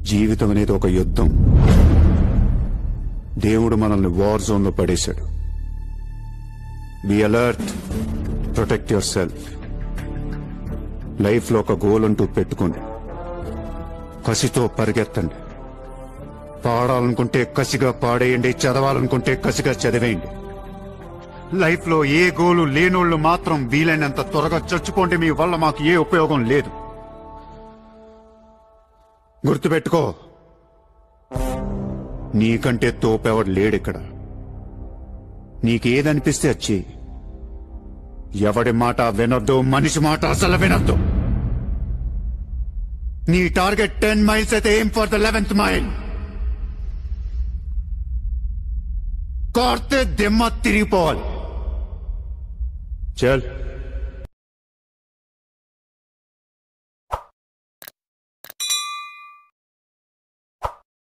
జీవితం అనేది ఒక యుద్ధం దేవుడు మనల్ని వార్ జోన్ లో పడేశాడు be alert protect yourself life లో ఒక గోల్ అంటూ పెట్టుకోండి కసితో పరిగెత్తండి పాడాలనుకుంటే కసిగా పాడేయండి చదవాలనుకుంటే కసిగా చదివేయండి లైఫ్ లో ఏ గోలు లేనోళ్ళు మాత్రం వీలైనంత త్వరగా చచ్చుకోండి మీ వల్ల మాకు ఏ ఉపయోగం లేదు గుర్తుపెట్టుకో నీకంటే తోపెవడు లేడిక్కడ నీకేదనిపిస్తే వచ్చి ఎవడి మాట వినొద్దు మనిషి మాట అసలు వినొద్దు నీ టార్గెట్ టెన్ మైల్స్ అయితే ఏం ఫర్ ద లెవెన్త్ మైల్ కార్తే దిమ్మ తిరిగిపోవాలి చల్